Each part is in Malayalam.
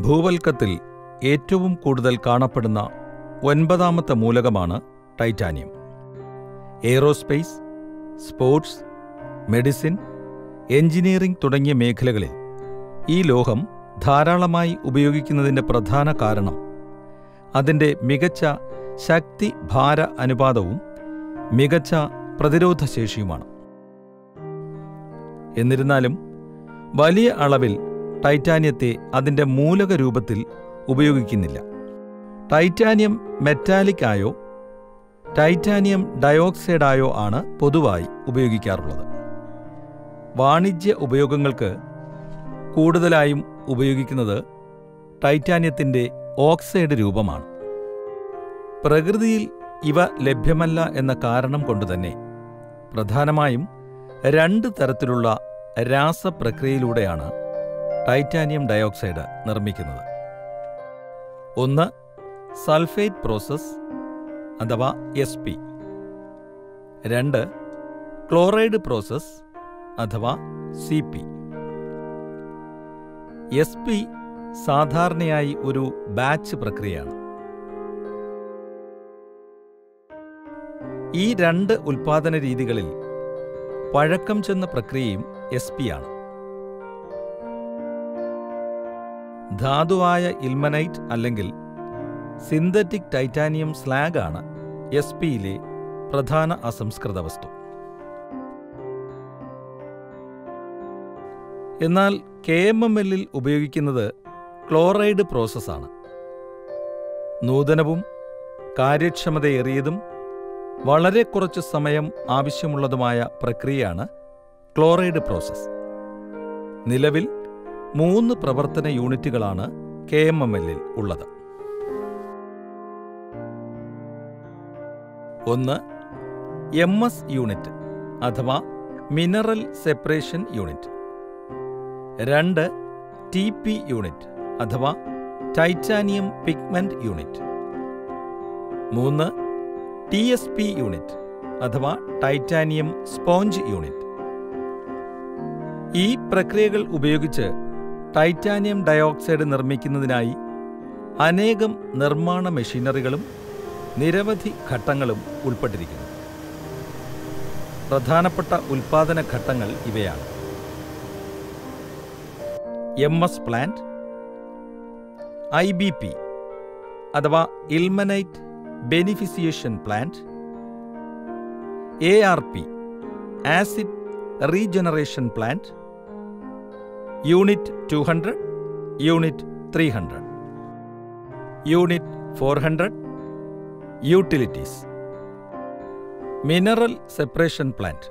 ഭൂവൽക്കത്തിൽ ഏറ്റവും കൂടുതൽ കാണപ്പെടുന്ന ഒൻപതാമത്തെ മൂലകമാണ് titanium aerospace sports medicine engineering തുടങ്ങിയ മേഖലകളിൽ ഈ ലോഹം ധാരാളമായി ഉപയോഗിക്കുന്നതിൻ്റെ പ്രധാന കാരണം അതിൻ്റെ മികച്ച ശക്തി ഭാര അനുപാതവും മികച്ച പ്രതിരോധശേഷിയുമാണ് എന്നിരുന്നാലും വലിയ അളവിൽ ടൈറ്റാനിയത്തെ അതിൻ്റെ മൂലക രൂപത്തിൽ ഉപയോഗിക്കുന്നില്ല ടൈറ്റാനിയം മെറ്റാലിക് ആയോ ടൈറ്റാനിയം ഡയോക്സൈഡായോ ആണ് പൊതുവായി ഉപയോഗിക്കാറുള്ളത് വാണിജ്യ ഉപയോഗങ്ങൾക്ക് കൂടുതലായും ഉപയോഗിക്കുന്നത് ടൈറ്റാനിയത്തിൻ്റെ ഓക്സൈഡ് രൂപമാണ് പ്രകൃതിയിൽ ഇവ ലഭ്യമല്ല എന്ന കാരണം കൊണ്ടുതന്നെ പ്രധാനമായും രണ്ട് തരത്തിലുള്ള രാസപ്രക്രിയയിലൂടെയാണ് ടൈറ്റാനിയം ഡയോക്സൈഡ് നിർമ്മിക്കുന്നത് ഒന്ന് സൾഫേറ്റ് പ്രോസസ് അഥവാ എസ് പി രണ്ട് ക്ലോറൈഡ് പ്രോസസ് അഥവാ സി പി എസ് പി സാധാരണയായി ഒരു ബാച്ച് പ്രക്രിയയാണ് ഈ രണ്ട് ഉൽപാദന രീതികളിൽ പഴക്കം ചെന്ന പ്രക്രിയയും എസ് പി ആണ് ധാതുവായ ഇൽമനൈറ്റ് അല്ലെങ്കിൽ സിന്തറ്റിക് ടൈറ്റാനിയം സ്ലാഗ് ആണ് എസ് പിയിലെ പ്രധാന അസംസ്കൃത വസ്തു എന്നാൽ കെ എം എം എല്ലിൽ ഉപയോഗിക്കുന്നത് ക്ലോറൈഡ് പ്രോസസ്സാണ് നൂതനവും കാര്യക്ഷമതയേറിയതും വളരെ കുറച്ച് സമയം ആവശ്യമുള്ളതുമായ പ്രക്രിയയാണ് ക്ലോറൈഡ് പ്രോസസ്സ് നിലവിൽ മൂന്ന് പ്രവർത്തന യൂണിറ്റുകളാണ് കെ എം എം എല്ലിൽ ഉള്ളത് ഒന്ന് എം എസ് യൂണിറ്റ് അഥവാ മിനറൽ സെപ്പറേഷൻ യൂണിറ്റ് രണ്ട് ടി പി യൂണിറ്റ് അഥവാ ടൈറ്റാനിയം പിഗ്മെന്റ് യൂണിറ്റ് മൂന്ന് ടി എസ് പി യൂണിറ്റ് അഥവാ ടൈറ്റാനിയം സ്പോഞ്ച് യൂണിറ്റ് ഈ പ്രക്രിയകൾ ഉപയോഗിച്ച് ടൈറ്റാനിയം ഡയോക്സൈഡ് നിർമ്മിക്കുന്നതിനായി അനേകം നിർമ്മാണ മെഷീനറികളും നിരവധി ഘട്ടങ്ങളും ഉൾപ്പെട്ടിരിക്കുന്നു പ്രധാനപ്പെട്ട ഉൽപാദന ഘട്ടങ്ങൾ ഇവയാണ് M S plant I B P അഥവാ ilmenite beneficiation plant A R P acid regeneration plant unit two hundred unit three hundred unit four hundred utilities mineral separation plant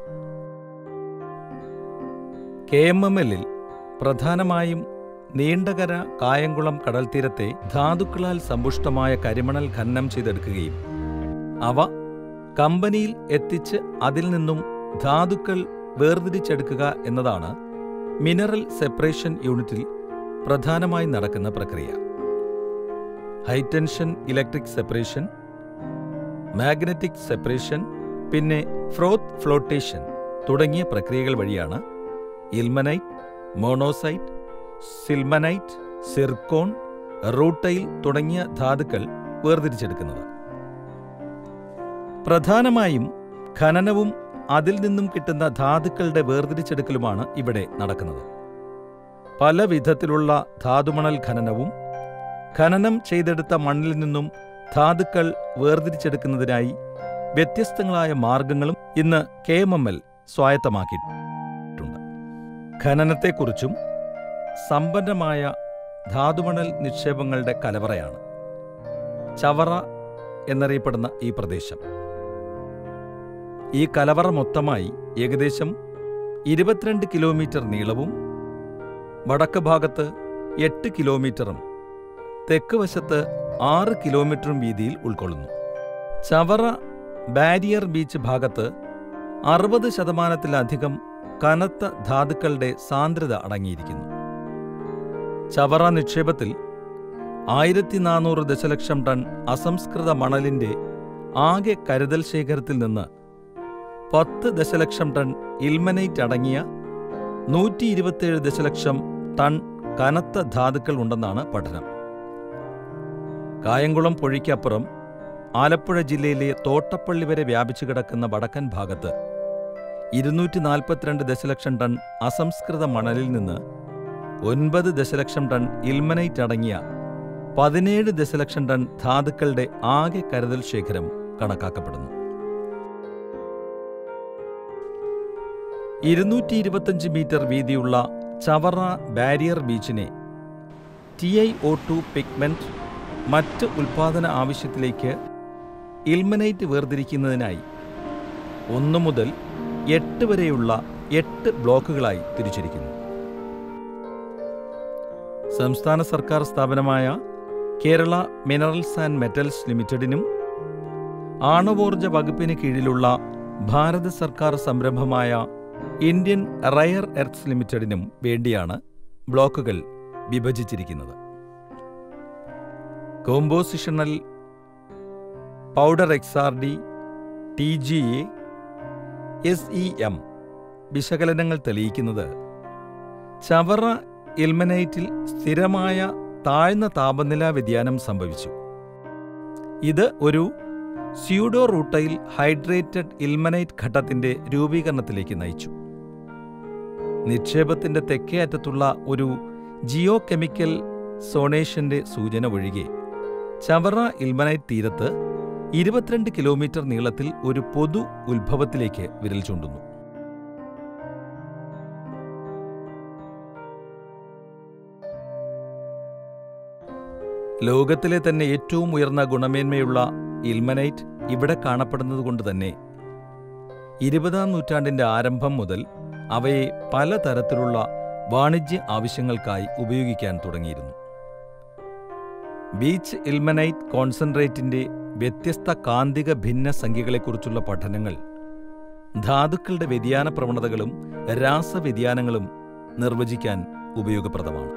K M M എല്ലിൽ പ്രധാനമായും നീണ്ടകര കായംകുളം കടൽത്തീരത്തെ ധാതുക്കളാൽ സമ്പുഷ്ടമായ കരിമണൽ ഖനനം ചെയ്തെടുക്കുകയും അവ കമ്പനിയിൽ എത്തിച്ച് അതിൽ നിന്നും ധാതുക്കൾ വേർതിരിച്ചെടുക്കുക എന്നതാണ് മിനറൽ സെപ്പറേഷൻ യൂണിറ്റിൽ പ്രധാനമായി നടക്കുന്ന പ്രക്രിയ high tension electric separation magnetic separation പിന്നെ ഫ്രോത്ത് ഫ്ലോട്ടേഷൻ തുടങ്ങിയ പ്രക്രിയകൾ വഴിയാണ് ilmenite monazite sillimanite zircon rutile തുടങ്ങിയ ധാതുക്കൾ വേർതിരിച്ചെടുക്കുന്നത് പ്രധാനമായും ഖനനവും അതിൽ നിന്നും കിട്ടുന്ന ധാതുക്കളുടെ വേർതിരിച്ചെടുക്കലുമാണ് ഇവിടെ നടക്കുന്നത് പല വിധത്തിലുള്ള ധാതുമണൽ ഖനനവും ഖനനം ചെയ്തെടുത്ത മണ്ണിൽ നിന്നും ധാതുക്കൾ വേർതിരിച്ചെടുക്കുന്നതിനായി വ്യത്യസ്തങ്ങളായ മാർഗങ്ങളും ഇന്ന് കെ എം എം എൽ സ്വായത്തമാക്കിയിട്ടുണ്ട് ഖനനത്തെക്കുറിച്ചും സമ്പന്നമായ ധാതുമണൽ നിക്ഷേപങ്ങളുടെ കലവറയാണ് ചവറ എന്നറിയപ്പെടുന്ന ഈ പ്രദേശം ഈ കലവറ മൊത്തമായി ഏകദേശം ഇരുപത്തിരണ്ട് കിലോമീറ്റർ നീളവും വടക്ക് ഭാഗത്ത് എട്ട് കിലോമീറ്ററും തെക്ക് വശത്ത് ആറ് കിലോമീറ്ററും വീതിയിൽ ഉൾക്കൊള്ളുന്നു ചവറ ബാരിയർ ബീച്ച് ഭാഗത്ത് അറുപത് ശതമാനത്തിലധികം കനത്ത ധാതുക്കളുടെ സാന്ദ്രത അടങ്ങിയിരിക്കുന്നു ചവറ നിക്ഷേപത്തിൽ ആയിരത്തി നാനൂറ് ദശലക്ഷം ടൺ അസംസ്കൃത മണലിന്റെ ആകെ കരുതൽ ശേഖരത്തിൽ നിന്ന് പത്ത് ദശലക്ഷം ടൺ ഇൽമനൈറ്റ് അടങ്ങിയ നൂറ്റി ഇരുപത്തിയേഴ് ദശലക്ഷം ടൺ കനത്ത ധാതുക്കൾ ഉണ്ടെന്നാണ് പഠനം കായംകുളം പൊഴിക്കപ്പുറം ആലപ്പുഴ ജില്ലയിലെ തോട്ടപ്പള്ളി വരെ വ്യാപിച്ചു കിടക്കുന്ന വടക്കൻ ഭാഗത്ത് ഇരുന്നൂറ്റി നാൽപ്പത്തിരണ്ട് ദശലക്ഷം ടൺ അസംസ്കൃത മണലിൽ നിന്ന് ഒൻപത് ദശലക്ഷം ടൺ ഇൽമനൈറ്റ് അടങ്ങിയ പതിനേഴ് ദശലക്ഷം ടൺ ധാതുക്കളുടെ ആകെ കരുതൽ ശേഖരം കണക്കാക്കപ്പെടുന്നു ഇരുന്നൂറ്റി ഇരുപത്തഞ്ച് മീറ്റർ വീതിയുള്ള ചവറ ബാരിയർ ബീച്ചിനെ T I O two pigment മറ്റ് ഉൽപാദന ആവശ്യത്തിലേക്ക് ഇൽമനൈറ്റ് വേർതിരിക്കുന്നതിനായി ഒന്ന് മുതൽ എട്ട് വരെയുള്ള എട്ട് ബ്ലോക്കുകളായി തിരിച്ചിരിക്കുന്നു സംസ്ഥാന സർക്കാർ സ്ഥാപനമായ കേരള മിനറൽസ് ആൻഡ് മെറ്റൽസ് ലിമിറ്റഡിനും ആണവോർജ വകുപ്പിന് കീഴിലുള്ള ഭാരത സർക്കാർ സംരംഭമായ ഇന്ത്യൻ റയർ എർത്ത്സ് ലിമിറ്റഡിനും വേണ്ടിയാണ് ബ്ലോക്കുകൾ വിഭജിച്ചിരിക്കുന്നത് compositional powder X R D T G A S E M വിശകലനങ്ങൾ തെളിയിക്കുന്നത് ചവറ ഇൽമനൈറ്റിൽ സ്ഥിരമായ താഴ്ന്ന താപനില വ്യതിയാനം സംഭവിച്ചു ഇത് ഒരു സ്യൂഡോ റൂട്ടൈൽ ഹൈഡ്രേറ്റഡ് ഇൽമനൈറ്റ് ഘട്ടത്തിന്റെ രൂപീകരണത്തിലേക്ക് നയിച്ചു നിക്ഷേപത്തിന്റെ തെക്കേ അറ്റത്തുള്ള ഒരു ജിയോ കെമിക്കൽ സോണേഷന്റെ സൂചന ഒഴികെ ചവറ ഇൽമനൈറ്റ് തീരത്ത് ഇരുപത്തിരണ്ട് കിലോമീറ്റർ നീളത്തിൽ ഒരു പൊതു ഉത്ഭവത്തിലേക്ക് വിരൽ ചൂണ്ടുന്നു ലോകത്തിലെ തന്നെ ഏറ്റവും ഉയർന്ന ഗുണമേന്മയുള്ള ഇൽമനൈറ്റ് ഇവിടെ കാണപ്പെടുന്നതുകൊണ്ട് തന്നെ ഇരുപതാം നൂറ്റാണ്ടിന്റെ ആരംഭം മുതൽ അവയെ പലതരത്തിലുള്ള വാണിജ്യ ആവശ്യങ്ങൾക്കായി ഉപയോഗിക്കാൻ തുടങ്ങിയിരുന്നു ബീച്ച് ഇൽമനൈറ്റ് കോൺസെൻട്രേറ്റിന്റെ വ്യത്യസ്ത കാന്തിക ഭിന്നസംഖ്യകളെക്കുറിച്ചുള്ള പഠനങ്ങൾ ധാതുക്കളുടെ വ്യതിയാന പ്രവണതകളും രാസവ്യതിയാനങ്ങളും നിർവചിക്കാൻ ഉപയോഗപ്രദമാണ്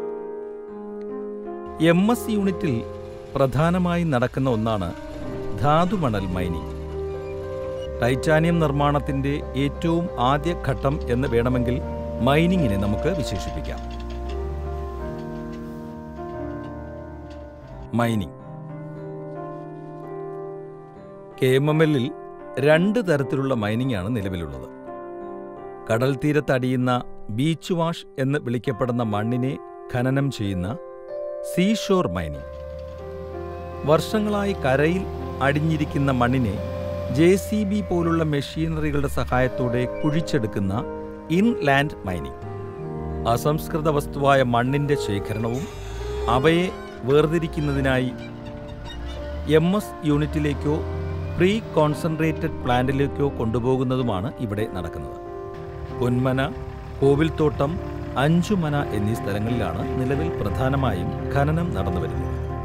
എം എസ് യൂണിറ്റിൽ പ്രധാനമായി നടക്കുന്ന ഒന്നാണ് ധാതുമണൽ മൈനിങ് ടൈറ്റാനിയം നിർമ്മാണത്തിന്റെ ഏറ്റവും ആദ്യ ഘട്ടം എന്ന് വേണമെങ്കിൽ മൈനിങ്ങിനെ നമുക്ക് വിശേഷിപ്പിക്കാം മൈനിങ് കെ എം എം എല്ലിൽ രണ്ട് തരത്തിലുള്ള മൈനിങ് ആണ് നിലവിലുള്ളത് കടൽ തീരത്തടിയുന്ന ബീച്ച് വാഷ് എന്ന് വിളിക്കപ്പെടുന്ന മണ്ണിനെ ഖനനം ചെയ്യുന്ന സീഷോർ മൈനിങ് വർഷങ്ങളായി കരയിൽ അടിഞ്ഞിരിക്കുന്ന മണ്ണിനെ ജെ സി ബി പോലുള്ള മെഷീനറികളുടെ സഹായത്തോടെ കുഴിച്ചെടുക്കുന്ന ഇൻലാൻഡ് മൈനിങ് അസംസ്കൃത വസ്തുവായ മണ്ണിന്റെ ശേഖരണവും അവയെ വേർതിരിക്കുന്നതിനായി എം എസ് യൂണിറ്റിലേക്കോ പ്രീ കോൺസെൻട്രേറ്റഡ് പ്ലാന്റിലേക്കോ കൊണ്ടുപോകുന്നതുമാണ് ഇവിടെ നടക്കുന്നത് പൊന്മന കോവിൽത്തോട്ടം അഞ്ചുമന എന്നീ സ്ഥലങ്ങളിലാണ് നിലവിൽ പ്രധാനമായും ഖനനം നടന്നുവരുന്നത്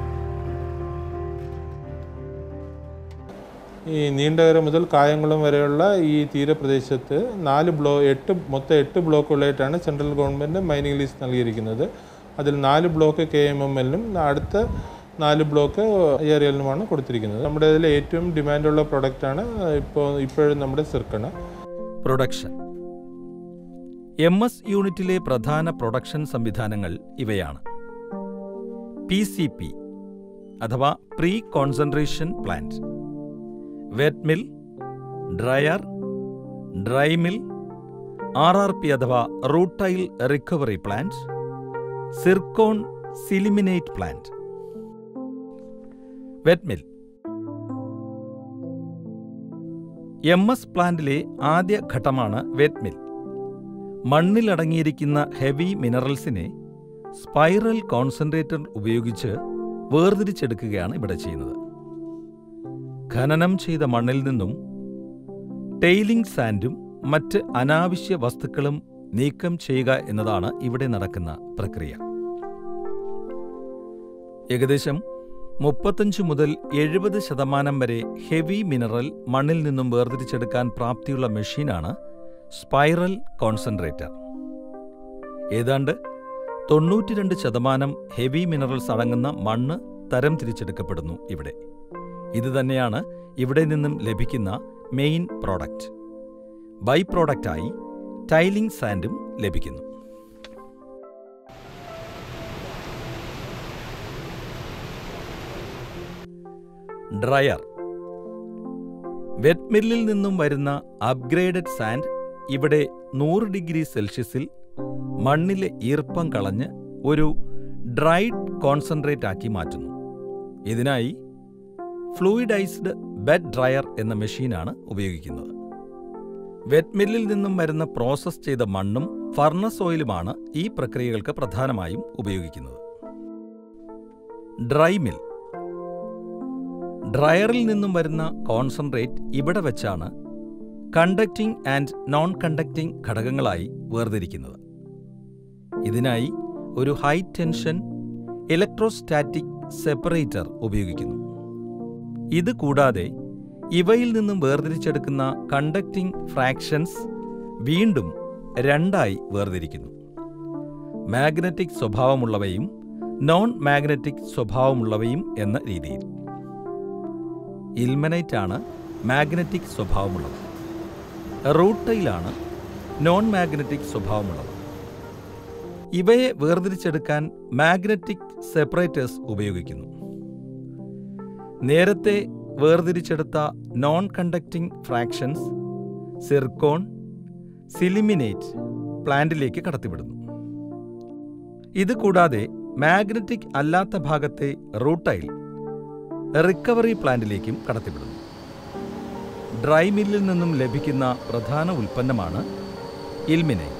ഈ നീണ്ടകര മുതൽ കായംകുളം വരെയുള്ള ഈ തീരപ്രദേശത്ത് നാല് ബ്ലോ എട്ട് മൊത്തം എട്ട് ബ്ലോക്കുകളായിട്ടാണ് സെൻട്രൽ ഗവൺമെൻറ് മൈനിങ് ലീസ് നൽകിയിരിക്കുന്നത് അതിൽ നാല് ബ്ലോക്ക് കെ എം എം എല്ലിനും അടുത്ത നാല് ബ്ലോക്ക് ഏരിയലിനുമാണ് കൊടുത്തിരിക്കുന്നത് നമ്മുടെ ഇതിൽ ഏറ്റവും ഡിമാൻഡുള്ള പ്രൊഡക്റ്റാണ് ഇപ്പോൾ ഇപ്പോഴും നമ്മുടെ സിർക്കണ് പ്രൊഡക്ഷൻ എം എസ് യൂണിറ്റിലെ പ്രധാന പ്രൊഡക്ഷൻ സംവിധാനങ്ങൾ ഇവയാണ് പി സി പി അഥവാ pre concentration plant wet mill dryer dry mill R R P അഥവാ rutile recovery plant zircon sillimanite plant wet mill M S പ്ലാന്റിലെ ആദ്യ ഘട്ടമാണ് വെറ്റ് മിൽ മണ്ണിലടങ്ങിയിരിക്കുന്ന ഹെവി മിനറൽസിനെ സ്പൈറൽ കോൺസെൻട്രേറ്റർ ഉപയോഗിച്ച് വേർതിരിച്ചെടുക്കുകയാണ് ഇവിടെ ചെയ്യുന്നത് ഖനനം ചെയ്ത മണ്ണിൽ നിന്നും ടെയിലിംഗ് സാൻഡും മറ്റ് അനാവശ്യ വസ്തുക്കളും നീക്കം ചെയ്യുക എന്നതാണ് ഇവിടെ നടക്കുന്ന പ്രക്രിയ ഏകദേശം മുപ്പത്തഞ്ച് മുതൽ എഴുപത് ശതമാനം വരെ ഹെവി മിനറൽ മണ്ണിൽ നിന്നും വേർതിരിച്ചെടുക്കാൻ പ്രാപ്തിയുള്ള മെഷീനാണ് സ്പൈറൽ കോൺസെൻട്രേറ്റർ ഏതാണ്ട് തൊണ്ണൂറ്റിരണ്ട് ശതമാനം ഹെവി മിനറൽസ് അടങ്ങുന്ന മണ്ണ് തരം തിരിച്ചെടുക്കപ്പെടുന്നു ഇവിടെ ഇത് തന്നെയാണ് ഇവിടെ നിന്നും ലഭിക്കുന്ന മെയിൻ പ്രോഡക്റ്റ് ബൈ പ്രോഡക്റ്റായി ടൈലിംഗ് സാൻഡും ലഭിക്കുന്നു ഡ്രയർ വെറ്റ് മില്ലിൽ നിന്നും വരുന്ന അപ്ഗ്രേഡഡ് സാൻഡ് ഇവിടെ നൂറ് ഡിഗ്രി സെൽഷ്യസിൽ മണ്ണിലെ ഈർപ്പം കളഞ്ഞ് ഒരു ഡ്രൈഡ് കോൺസെൻട്രേറ്റ് ആക്കി മാറ്റുന്നു ഇതിനായി ഫ്ലൂയിഡൈസ്ഡ് ബെഡ് ഡ്രയർ എന്ന മെഷീനാണ് ഉപയോഗിക്കുന്നത് വെറ്റ് മില്ലിൽ നിന്നും വരുന്ന പ്രോസസ് ചെയ്ത മണ്ണും ഫർണസ് ഓയിലുമാണ് ഈ പ്രക്രിയകൾക്ക് പ്രധാനമായും ഉപയോഗിക്കുന്നത് ഡ്രൈ മിൽ ഡ്രയറിൽ നിന്നും വരുന്ന കോൺസെൻട്രേറ്റ് ഇവിടെ വെച്ചാണ് കണ്ടക്റ്റിംഗ് ആൻഡ് നോൺ കണ്ടക്റ്റിംഗ് ഘടകങ്ങളായി വേർതിരിക്കുന്നത് ഇതിനായി ഒരു ഹൈ ടെൻഷൻ ഇലക്ട്രോസ്റ്റാറ്റിക് സെപ്പറേറ്റർ ഉപയോഗിക്കുന്നു ഇത് കൂടാതെ ഇവയിൽ നിന്നും വേർതിരിച്ചെടുക്കുന്ന കണ്ടക്റ്റിംഗ് ഫ്രാക്ഷൻസ് വീണ്ടും രണ്ടായി വേർതിരിക്കുന്നു മാഗ്നറ്റിക് സ്വഭാവമുള്ളവയും നോൺ മാഗ്നറ്റിക് സ്വഭാവമുള്ളവയും എന്ന രീതിയിൽ ഇൽമനൈറ്റ് ആണ് മാഗ്നറ്റിക് സ്വഭാവമുള്ളത് റൂട്ടയിലാണ് നോൺ മാഗ്നറ്റിക് സ്വഭാവമുള്ളത് ഇവയെ വേർതിരിച്ചെടുക്കാൻ മാഗ്നറ്റിക് സെപ്പറേറ്റേഴ്സ് ഉപയോഗിക്കുന്നു നേരത്തെ വേർതിരിച്ചെടുത്ത non conducting fractions zircon sillimanite പ്ലാന്റിലേക്ക് കടത്തിവിടുന്നു ഇത് കൂടാതെ മാഗ്നറ്റിക് അല്ലാത്ത ഭാഗത്തെ റൂട്ടൈൽ റിക്കവറി പ്ലാന്റിലേക്കും കടത്തിവിടുന്നു ഡ്രൈ മില്ലിൽ നിന്നും ലഭിക്കുന്ന പ്രധാന ഉൽപ്പന്നമാണ് ilmenite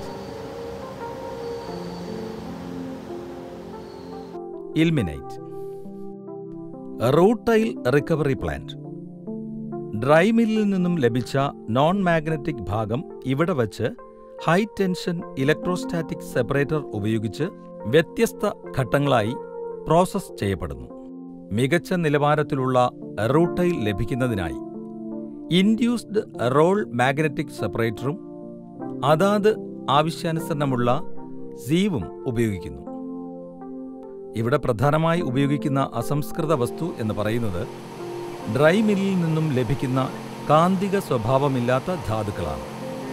ilmenite rutile recovery plant dry മില്ലിൽ നിന്നും ലഭിച്ച നോൺ മാഗ്നറ്റിക് ഭാഗം ഇവിടെ വച്ച് ഹൈ ടെൻഷൻ ഇലക്ട്രോസ്റ്റാറ്റിക് സെപ്പറേറ്റർ ഉപയോഗിച്ച് വ്യത്യസ്ത ഘട്ടങ്ങളായി പ്രോസസ് ചെയ്യപ്പെടുന്നു മികച്ച നിലവാരത്തിലുള്ള റൂട്ടൈൽ ലഭിക്കുന്നതിനായി ഇൻഡ്യൂസ്ഡ് റോൾ മാഗ്നറ്റിക് സെപ്പറേറ്ററും അതാത് ആവശ്യാനുസരണമുള്ള സീവും ഉപയോഗിക്കുന്നു ഇവിടെ പ്രധാനമായി ഉപയോഗിക്കുന്ന അസംസ്കൃത വസ്തു എന്ന് പറയുന്നത് ഡ്രൈ മില്ലിൽ നിന്നും ലഭിക്കുന്ന കാന്തിക സ്വഭാവമില്ലാത്ത ധാതുക്കളാണ്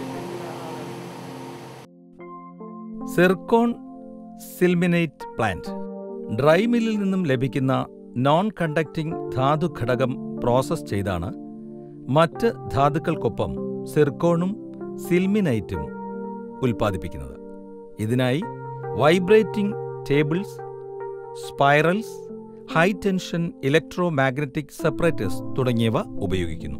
സിർക്കോൺ സിൽമിനേറ്റ് പ്ലാന്റ് ഡ്രൈ മില്ലിൽ നിന്നും ലഭിക്കുന്ന നോൺ കണ്ടക്റ്റിംഗ് ധാതു ഘടകം പ്രോസസ് ചെയ്താണ് മറ്റ് ധാതുക്കൾക്കൊപ്പം സിർക്കോണും സിൽമിനൈറ്റും ഉൽപ്പാദിപ്പിക്കുന്നത് ഇതിനായി vibrating tables spirals high tension electro magnetic separators തുടങ്ങിയവ ഉപയോഗിക്കുന്നു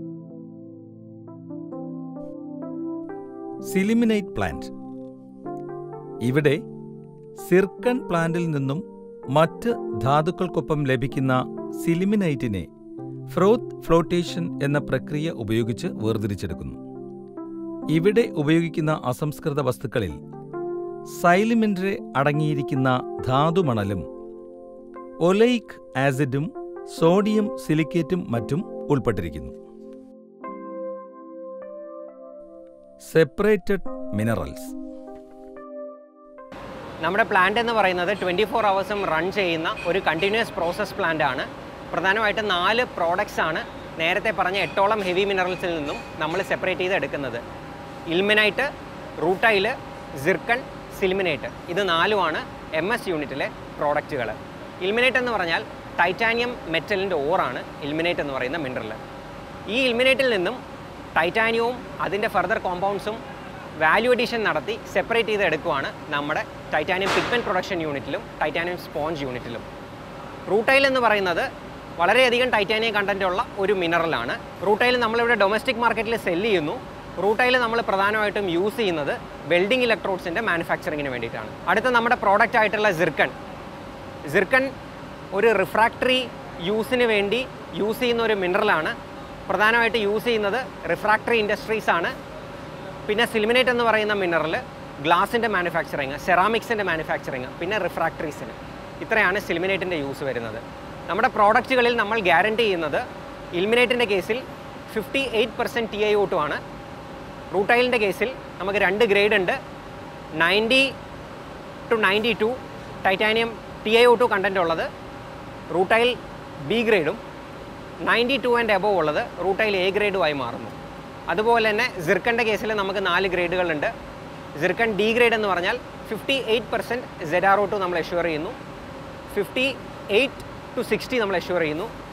സിലിമിനൈറ്റ് പ്ലാന്റ് ഇവിടെ സിർക്കൺ പ്ലാന്റിൽ നിന്നും മറ്റ് ധാതുക്കൾക്കൊപ്പം ലഭിക്കുന്ന സിലിമിനൈറ്റിനെ ഫ്രോത്ത് ഫ്ലോട്ടേഷൻ എന്ന പ്രക്രിയ ഉപയോഗിച്ച് വേർതിരിച്ചെടുക്കുന്നു ഇവിടെ ഉപയോഗിക്കുന്ന അസംസ്കൃത വസ്തുക്കളിൽ സൈലിമിൻറെ അടങ്ങിയിരിക്കുന്ന ധാതുമണലും ഒലൈക് ആസിഡും സോഡിയം സിലിക്കേറ്റും മറ്റും ഉൾപ്പെട്ടിരിക്കുന്നു സെപ്പറേറ്റഡ് മിനറൽസ് നമ്മുടെ പ്ലാന്റ് എന്ന് പറയുന്നത് ട്വൻറ്റി ഫോർ അവേഴ്സും റൺ ചെയ്യുന്ന ഒരു കണ്ടിന്യൂസ് പ്രോസസ് പ്ലാന്റ് ആണ് പ്രധാനമായിട്ടും നാല് പ്രോഡക്ട്സ് ആണ് നേരത്തെ പറഞ്ഞ എട്ടോളം ഹെവി മിനറൽസിൽ നിന്നും നമ്മൾ സെപ്പറേറ്റ് ചെയ്ത് എടുക്കുന്നത് ഇൽമിനൈറ്റ് റൂട്ടൈല് സിർക്കൺ സിലിമിനേറ്റ് ഇത് നാലുമാണ് എം എസ് യൂണിറ്റിലെ പ്രോഡക്റ്റുകൾ ഇൽമിനേറ്റ് എന്ന് പറഞ്ഞാൽ ടൈറ്റാനിയം മെറ്റലിൻ്റെ ഓറാണ് ഇൽമിനേറ്റ് എന്ന് പറയുന്ന മിനറൽ ഈ ഇൽമിനേറ്റിൽ നിന്നും ടൈറ്റാനിയവും അതിൻ്റെ ഫർദർ കോമ്പൗണ്ട്സും വാല്യൂ അഡീഷൻ നടത്തി സെപ്പറേറ്റ് ചെയ്ത് എടുക്കുവാണ് നമ്മുടെ ടൈറ്റാനിയം പിഗ്മെൻറ്റ് പ്രൊഡക്ഷൻ യൂണിറ്റിലും ടൈറ്റാനിയം സ്പോഞ്ച് യൂണിറ്റിലും റൂട്ടൈൽ എന്ന് പറയുന്നത് വളരെയധികം ടൈറ്റാനിയം കണ്ടൻ്റ് ഉള്ള ഒരു മിനറലാണ് റൂട്ടൈൽ നമ്മളിവിടെ ഡൊമസ്റ്റിക് മാർക്കറ്റിൽ സെല്ല് ചെയ്യുന്നു റൂട്ടൈൽ നമ്മൾ പ്രധാനമായിട്ടും യൂസ് ചെയ്യുന്നത് വെൽഡിംഗ് ഇലക്ട്രോഡ്സിൻ്റെ മാനുഫാക്ചറിങ്ങിന് വേണ്ടിയിട്ടാണ് അടുത്ത നമ്മുടെ പ്രോഡക്റ്റ് ആയിട്ടുള്ള സിർക്കൺ സിർക്കൺ ഒരു റിഫ്രാക്ടറി യൂസിന് വേണ്ടി യൂസ് ചെയ്യുന്ന ഒരു മിനറലാണ് പ്രധാനമായിട്ട് യൂസ് ചെയ്യുന്നത് റിഫ്രാക്ടറി ഇൻഡസ്ട്രീസ് ആണ് പിന്നെ സിലിമിനേറ്റ് എന്ന് പറയുന്ന മിനറൽ ഗ്ലാസിൻ്റെ മാനുഫാക്ചറിങ് സെറാമിക്സിൻ്റെ മാനുഫാക്ചറിങ് പിന്നെ റിഫ്രാക്ടറീസിന് ഇത്രയാണ് സിലിമിനേറ്റിൻ്റെ യൂസ് വരുന്നത് നമ്മുടെ പ്രോഡക്റ്റുകളിൽ നമ്മൾ ഗ്യാരണ്ടി ചെയ്യുന്നത് ഇൽമിനേറ്റിൻ്റെ കേസിൽ fifty eight percent T I O two ആണ് റൂട്ടൈലിൻ്റെ കേസിൽ നമുക്ക് രണ്ട് ഗ്രേഡ് ഉണ്ട് ninety two ninety two titanium T I O two content ഉള്ളത് റൂട്ടൈൽ ബി ഗ്രേഡും നയൻറ്റി ടു ആൻഡ് എബോവ് ഉള്ളത് റൂട്ടൈൽ എ ഗ്രേഡുമായി മാറുന്നു അതുപോലെ തന്നെ സിർക്കൻ്റെ കേസിൽ നമുക്ക് നാല് ഗ്രേഡുകളുണ്ട് സിർക്കൺ ഡി ഗ്രേഡ് എന്ന് പറഞ്ഞാൽ fifty eight percent Z R O two നമ്മൾ എഷ്യൂർ ചെയ്യുന്നു ഫിഫ്റ്റി എയ്റ്റ് ടു സിക്സ്റ്റി നമ്മൾ എഷ്യൂർ ചെയ്യുന്നു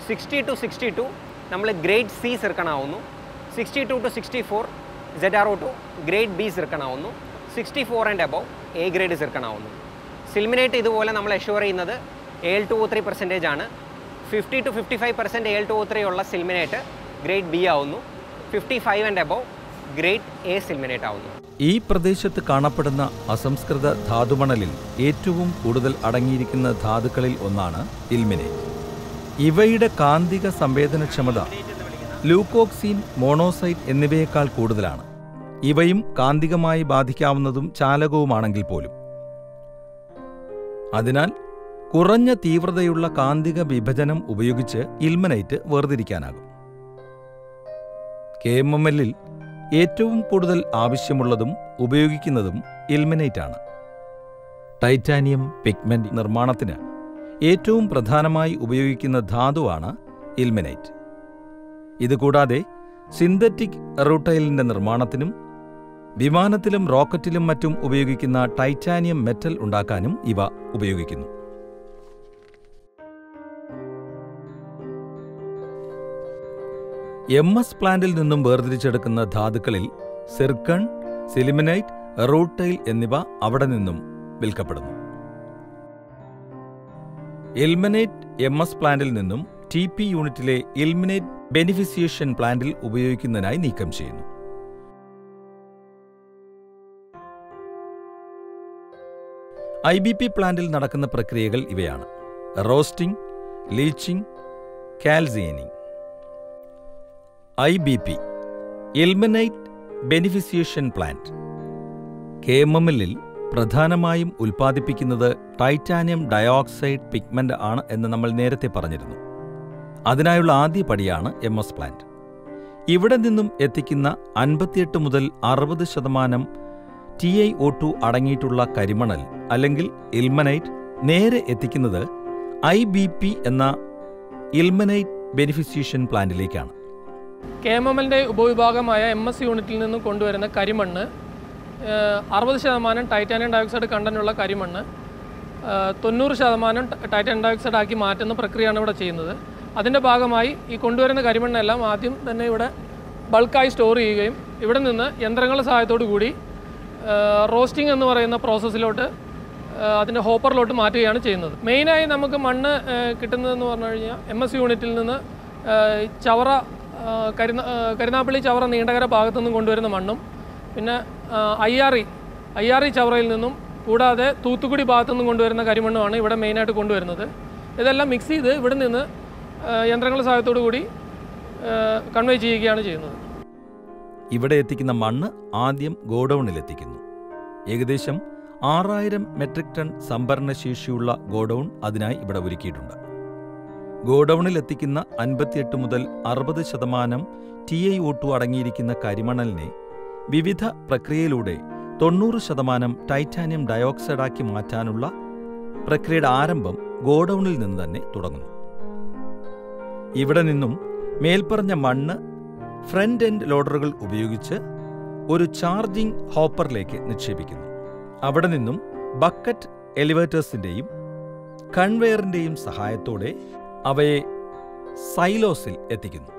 സിക്സ്റ്റി ടു സിക്സ്റ്റി ടു നമ്മൾ ഗ്രേഡ് സി സിർക്കണാവുന്നു sixty two to sixty four Z R O two grade B സിർക്കണാവുന്നു sixty four and above A grade സിർക്കണാവുന്നു സിൽമിനേറ്റ് ഇതുപോലെ നമ്മൾ എഷ്യൂർ ചെയ്യുന്നത് L two O three percentage ആണ് fifty two fifty five percent L two O three ഉള്ള സിൽമിനേറ്റ് ഗ്രേഡ് ബി ആവുന്നു fifty five and above grade A sillimanite ആവുന്നു ഈ പ്രദേശത്ത് കാണപ്പെടുന്ന അസംസ്കൃത ധാതുമണലിൽ ഏറ്റവും കൂടുതൽ അടങ്ങിയിരിക്കുന്ന ധാതുക്കളിൽ ഒന്നാണ് ഇൽമിനേറ്റ് ഇവയുടെ കാന്തിക സംവേദനക്ഷമത ലൂക്കോക്സീൻ മോണോസൈറ്റ് എന്നിവയേക്കാൾ കൂടുതലാണ് ഇവയും കാന്തികമായി ബാധിക്കാവുന്നതും ചാലകവുമാണെങ്കിൽ പോലും അതിനാൽ കുറഞ്ഞ തീവ്രതയുള്ള കാന്തിക വിഭജനം ഉപയോഗിച്ച് ഇൽമനൈറ്റ് വേർതിരിക്കാനാകും കെ എം എം എല്ലിൽ ഏറ്റവും കൂടുതൽ ആവശ്യമുള്ളതും ഉപയോഗിക്കുന്നതും ഇൽമിനേറ്റ് ആണ് ടൈറ്റാനിയം പിഗ്മെന്റ് നിർമ്മാണത്തിന് ഏറ്റവും പ്രധാനമായി ഉപയോഗിക്കുന്ന ധാതുവാണ് ഇൽമിനേറ്റ് ഇതുകൂടാതെ സിന്തറ്റിക് റൂട്ടൈലിന്റെ നിർമ്മാണത്തിനും വിമാനത്തിലും റോക്കറ്റിലും മറ്റും ഉപയോഗിക്കുന്ന ടൈറ്റാനിയം മെറ്റൽ ഉണ്ടാക്കാനും ഇവ ഉപയോഗിക്കുന്നു എം എസ് പ്ലാന്റിൽ നിന്നും വേർതിരിച്ചെടുക്കുന്ന ധാതുക്കളിൽ സിർക്കൺ സിലിമിനൈറ്റ് റൂട്ടൈൽ എന്നിവ അവിടെ നിന്നും വിൽക്കപ്പെടുന്നു ഇൽമിനേറ്റ് എം എസ് പ്ലാന്റിൽ നിന്നും ടി പി യൂണിറ്റിലെ ഇൽമിനേറ്റ് ബെനിഫിസിയേഷൻ പ്ലാന്റിൽ ഉപയോഗിക്കുന്നതിനായി നീക്കം ചെയ്യുന്നു ഐ ബി പി പ്ലാന്റിൽ നടക്കുന്ന പ്രക്രിയകൾ ഇവയാണ് roasting leaching calcining I B P ilmenite beneficiation plant K M M എല്ലിൽ പ്രധാനമായും ഉൽപ്പാദിപ്പിക്കുന്നത് ടൈറ്റാനിയം ഡയോക്സൈഡ് പിഗ്മെന്റ് ആണ് എന്ന് നമ്മൾ നേരത്തെ പറഞ്ഞിരുന്നു അതിനായുള്ള ആദ്യ പടിയാണ് എം എസ് പ്ലാന്റ് ഇവിടെ നിന്നും എത്തിക്കുന്ന അൻപത്തിയെട്ട് മുതൽ അറുപത് ശതമാനം ടി ഐ ഒ ടു അടങ്ങിയിട്ടുള്ള കരിമണൽ അല്ലെങ്കിൽ ഇൽമനൈറ്റ് നേരെ എത്തിക്കുന്നത് ഐ ബി പി എന്ന ഇൽമനൈറ്റ് ബെനിഫിസിയേഷൻ പ്ലാന്റിലേക്കാണ് കെ എം എം എല്ലിൻ്റെ ഉപവിഭാഗമായ എം എസ് യൂണിറ്റിൽ നിന്നും കൊണ്ടുവരുന്ന കരിമണ്ണ് അറുപത് ശതമാനം ടൈറ്റാനിയം ഡയോക്സൈഡ് കണ്ടന്റുള്ള കരിമണ്ണ് ഏഹ്, തൊണ്ണൂറ് ശതമാനം ട- ടൈറ്റാനിയം ഡയോക്സൈഡ് ആക്കി മാറ്റുന്ന പ്രക്രിയയാണ് ഇവിടെ ചെയ്യുന്നത് അതിൻ്റെ ഭാഗമായി ഈ കൊണ്ടുവരുന്ന കരിമണ്ണെല്ലാം ആദ്യം തന്നെ ഇവിടെ ബൾക്കായി സ്റ്റോർ ചെയ്യുകയും ഇവിടെ നിന്ന് യന്ത്രങ്ങളുടെ സഹായത്തോടു കൂടി റോസ്റ്റിംഗ് എന്ന് പറയുന്ന പ്രോസസ്സിലോട്ട് അതിൻ്റെ ഹോപ്പറിലോട്ട് മാറ്റുകയാണ് ചെയ്യുന്നത് മെയിനായി നമുക്ക് മണ്ണ് ഏഹ്, കിട്ടുന്നതെന്ന് പറഞ്ഞു കഴിഞ്ഞാൽ എം എസ് യൂണിറ്റിൽ നിന്ന് ഏഹ്, ചവറ ഏഹ്, കരുന ഏഹ്, കരുനാപ്പള്ളി ചവറ നീണ്ടകര ഭാഗത്തു നിന്നും കൊണ്ടുവരുന്ന മണ്ണും പിന്നെ I R E I R E ചവറയിൽ നിന്നും കൂടാതെ തൂത്തുക്കുടി ഭാഗത്തു നിന്നും കൊണ്ടുവരുന്ന കരിമണ്ണുമാണ് ഇവിടെ മെയിനായിട്ട് കൊണ്ടുവരുന്നത് ഇതെല്ലാം മിക്സ് ചെയ്ത് ഇവിടെ നിന്ന് ഏഹ്, യന്ത്രങ്ങളുടെ സഹായത്തോടു കൂടി കൺവേ ചെയ്യുകയാണ് ചെയ്യുന്നത് ഇവിടെ എത്തിക്കുന്ന മണ്ണ് ആദ്യം ഗോഡൌണിൽ എത്തിക്കുന്നു ഏകദേശം ആറായിരം മെട്രിക് ടൺ സംഭരണശേഷിയുള്ള ഗോഡൌൺ അതിനായി ഇവിടെ ഒരുക്കിയിട്ടുണ്ട് ഗോഡൌണിൽ എത്തിക്കുന്ന അൻപത്തിയെട്ട് മുതൽ അറുപത് ശതമാനം ടി ഐ ഒ ടു അടങ്ങിയിരിക്കുന്ന കരിമണലിനെ വിവിധ പ്രക്രിയയിലൂടെ തൊണ്ണൂറ് ശതമാനം ടൈറ്റാനിയം ഡയോക്സൈഡാക്കി മാറ്റാനുള്ള പ്രക്രിയയുടെ ആരംഭം ഗോഡൌണിൽ നിന്ന് തന്നെ തുടങ്ങുന്നു ഇവിടെ നിന്നും മേൽപ്പറഞ്ഞ മണ്ണ് ഫ്രണ്ട് എൻഡ് ലോഡറുകൾ ഉപയോഗിച്ച് ഒരു ചാർജിംഗ് ഹോപ്പറിലേക്ക് നിക്ഷേപിക്കുന്നു അവിടെ നിന്നും ബക്കറ്റ് എലിവേറ്റേഴ്സിൻ്റെയും കൺവെയറിൻ്റെയും സഹായത്തോടെ അവയെ സൈലോസിൽ എത്തിക്കുന്നു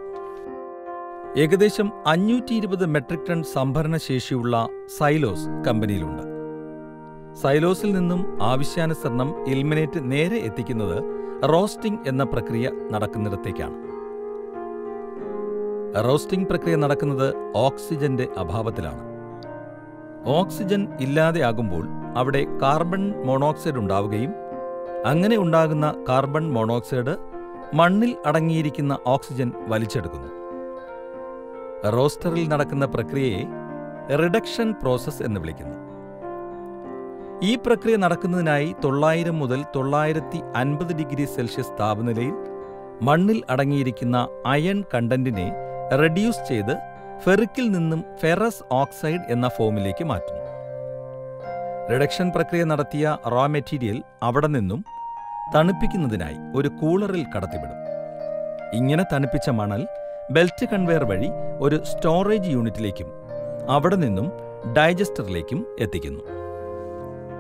ഏകദേശം അഞ്ഞൂറ്റി ഇരുപത് മെട്രിക് ടൺ സംഭരണ ശേഷിയുള്ള സൈലോസ് കമ്പനിയിലുണ്ട് സൈലോസിൽ നിന്നും ആവശ്യാനുസരണം ഇൽമിനേറ്റ് നേരെ എത്തിക്കുന്നത് റോസ്റ്റിംഗ് എന്ന പ്രക്രിയ നടക്കുന്നിടത്തേക്കാണ് റോസ്റ്റിംഗ് പ്രക്രിയ നടക്കുന്നത് ഓക്സിജന്റെ അഭാവത്തിലാണ് ഓക്സിജൻ ഇല്ലാതെയാകുമ്പോൾ അവിടെ കാർബൺ മോണോക്സൈഡ് ഉണ്ടാവുകയും അങ്ങനെ ഉണ്ടാകുന്ന കാർബൺ മോണോക്സൈഡ് മണ്ണിൽ അടങ്ങിയിരിക്കുന്ന ഓക്സിജൻ വലിച്ചെടുക്കുന്നു റോസ്റ്ററിൽ നടക്കുന്ന പ്രക്രിയയെ റിഡക്ഷൻ പ്രോസസ് എന്ന് വിളിക്കുന്നു ഈ പ്രക്രിയ നടക്കുന്നതിനായി തൊള്ളായിരം മുതൽ തൊള്ളായിരത്തി അൻപത് ഡിഗ്രി സെൽഷ്യസ് താപനിലയിൽ മണ്ണിൽ അടങ്ങിയിരിക്കുന്ന അയൺ കണ്ടന്റിനെ റെഡ്യൂസ് ചെയ്ത് ഫെറിക്കിൽ നിന്നും ഫെറസ് ഓക്സൈഡ് എന്ന ഫോമിലേക്ക് മാറ്റുന്നു റിഡക്ഷൻ പ്രക്രിയ നടത്തിയ റോ മെറ്റീരിയൽ അവിടെ നിന്നും തണുപ്പിക്കുന്നതിനായി ഒരു കൂളറിൽ കടത്തിവിടും ഇങ്ങനെ തണുപ്പിച്ച മണൽ ബെൽറ്റ് കൺവെയർ വഴി ഒരു സ്റ്റോറേജ് യൂണിറ്റിലേക്കും അവിടെ നിന്നും ഡൈജസ്റ്ററിലേക്കും എത്തിക്കുന്നു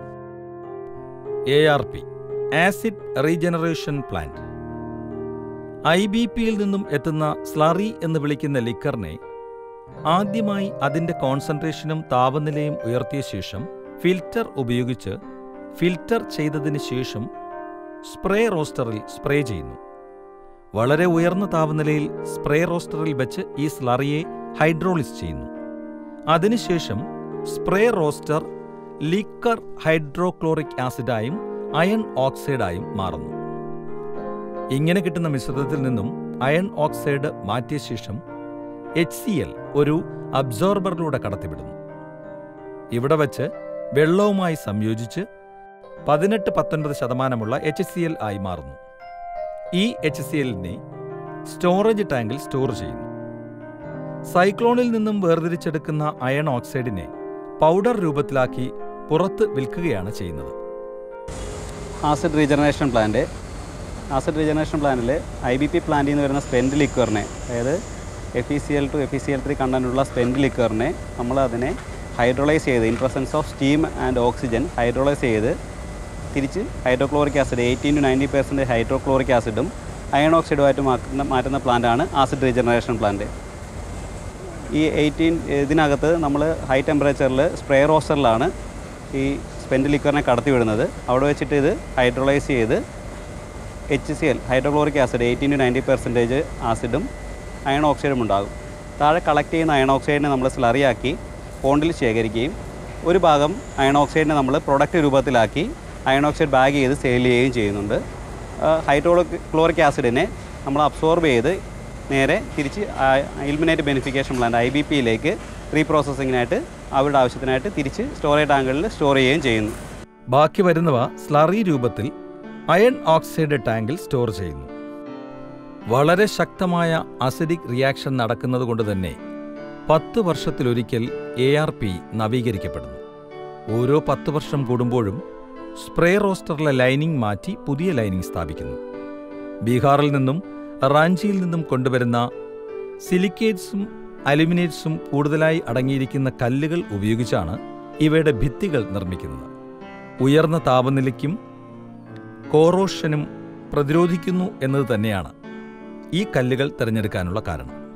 A R P acid regeneration plant I B പിയിൽ നിന്നും എത്തുന്ന സ്ലറി എന്ന് വിളിക്കുന്ന ലിക്കറിനെ ആദ്യമായി അതിന്റെ കോൺസെൻട്രേഷനും താപനിലയും ഉയർത്തിയ ശേഷം ഫിൽറ്റർ ഉപയോഗിച്ച് ഫിൽറ്റർ ചെയ്തതിന് ശേഷം സ്പ്രേ റോസ്റ്ററിൽ സ്പ്രേ ചെയ്യുന്നു വളരെ ഉയർന്ന താപനിലയിൽ സ്പ്രേ റോസ്റ്ററിൽ വെച്ച് ഈ സ്ലറിയെ ഹൈഡ്രോളിസ് ചെയ്യുന്നു അതിനുശേഷം സ്പ്രേ റോസ്റ്റർ ലിക്കർ ഹൈഡ്രോക്ലോറിക് ആസിഡായും അയൺ ഓക്സൈഡായും മാറുന്നു ഇങ്ങനെ കിട്ടുന്ന മിശ്രിതത്തിൽ നിന്നും അയൺ ഓക്സൈഡ് മാറ്റിയ ശേഷം എച്ച് സി എൽ ഒരു അബ്സോർബറിലൂടെ കടത്തിവിടുന്നു ഇവിടെ വച്ച് വെള്ളവുമായി സംയോജിച്ച് പതിനെട്ട് പത്തൊൻപത് ശതമാനമുള്ള എച്ച് സി എൽ ആയി മാറുന്നു ഈ എച്ച് സി എല്ലിനെ സ്റ്റോറേജ് ടാങ്കിൽ സ്റ്റോർ ചെയ്യുന്നു സൈക്ലോണിൽ നിന്നും വേർതിരിച്ചെടുക്കുന്ന അയൺ ഓക്സൈഡിനെ പൗഡർ രൂപത്തിലാക്കി പുറത്ത് വിൽക്കുകയാണ് ചെയ്യുന്നത് acid regeneration plant acid regeneration പ്ലാന്റിൽ ഐ ബി പി പ്ലാന്റിൽ നിന്ന് വരുന്ന സ്പെൻഡ് ലിക്വറിനെ അതായത് F E C L two F E C L three കണ്ടന്റുള്ള സ്പെൻഡ് ലിക്വറിനെ നമ്മൾ അതിനെ ഹൈഡ്രോളൈസ് ചെയ്ത് in presence of steam and oxygen hydrolyse ചെയ്ത് തിരിച്ച് hydrochloric acid eighteen to ninety percent hydrochloric ആസിഡും അയൺ ഓക്സൈഡുമായിട്ട് മാറ്റുന്ന മാറ്റുന്ന പ്ലാന്റാണ് ആസിഡ് റീജനറേഷൻ പ്ലാന്റ് ഈ എയ്റ്റീൻ ഇതിനകത്ത് നമ്മൾ ഹൈ ടെമ്പറേച്ചറിൽ സ്പ്രേ റോസ്റ്ററിലാണ് ഈ സ്പെൻഡ് ലിക്വറിനെ കടത്തി വിടുന്നത് അവിടെ വെച്ചിട്ട് ഇത് ഹൈഡ്രോളൈസ് ചെയ്ത് H C L hydrochloric acid eighteen to ninety percentage ആസിഡും അയൺ ഓക്സൈഡും ഉണ്ടാകും താഴെ കളക്ട് ചെയ്യുന്ന അയൺ ഓക്സൈഡിനെ നമ്മൾ സ്ലറിയാക്കി പോണ്ടിൽ ശേഖരിക്കുകയും ഒരു ഭാഗം അയൺ ഓക്സൈഡിനെ നമ്മൾ പ്രൊഡക്റ്റ് രൂപത്തിലാക്കി അയൺ ഓക്സൈഡ് ബാഗ് ചെയ്ത് സെയിൽ ചെയ്യുകയും ചെയ്യുന്നുണ്ട് ഹൈഡ്രോളിക് ക്ലോറിക് ആസിഡിനെ നമ്മൾ അബ്സോർബ് ചെയ്ത് നേരെ തിരിച്ച് ilmenite beneficiation plant I B പിയിലേക്ക് റീപ്രോസസ്സിങ്ങിനായിട്ട് അവരുടെ ആവശ്യത്തിനായിട്ട് തിരിച്ച് സ്റ്റോറേജ് ടാങ്കുകളിൽ സ്റ്റോർ ചെയ്യുകയും ചെയ്യുന്നു ബാക്കി വരുന്നവ സ്ലറി രൂപത്തിൽ അയൺ ഓക്സൈഡ് ടാങ്കിൽ സ്റ്റോർ ചെയ്യുന്നു വളരെ ശക്തമായ അസിഡിക് റിയാക്ഷൻ നടക്കുന്നതുകൊണ്ട് തന്നെ പത്ത് വർഷത്തിലൊരിക്കൽ എ ആർ പി നവീകരിക്കപ്പെടുന്നു ഓരോ പത്ത് വർഷം കൂടുമ്പോഴും സ്പ്രേ റോസ്റ്ററിലെ ലൈനിങ് മാറ്റി പുതിയ ലൈനിങ് സ്ഥാപിക്കുന്നു ബീഹാറിൽ നിന്നും റാഞ്ചിയിൽ നിന്നും കൊണ്ടുവരുന്ന സിലിക്കേറ്റ്സും അലുമിനേറ്റ്സും കൂടുതലായി അടങ്ങിയിരിക്കുന്ന കല്ലുകൾ ഉപയോഗിച്ചാണ് ഇവയുടെ ഭിത്തികൾ നിർമ്മിക്കുന്നത് ഉയർന്ന താപനിലയ്ക്കും കോറോഷനും പ്രതിരോധിക്കുന്നു എന്നത് തന്നെയാണ് ഈ കല്ലുകൾ തിരഞ്ഞെടുക്കാനുള്ള കാരണം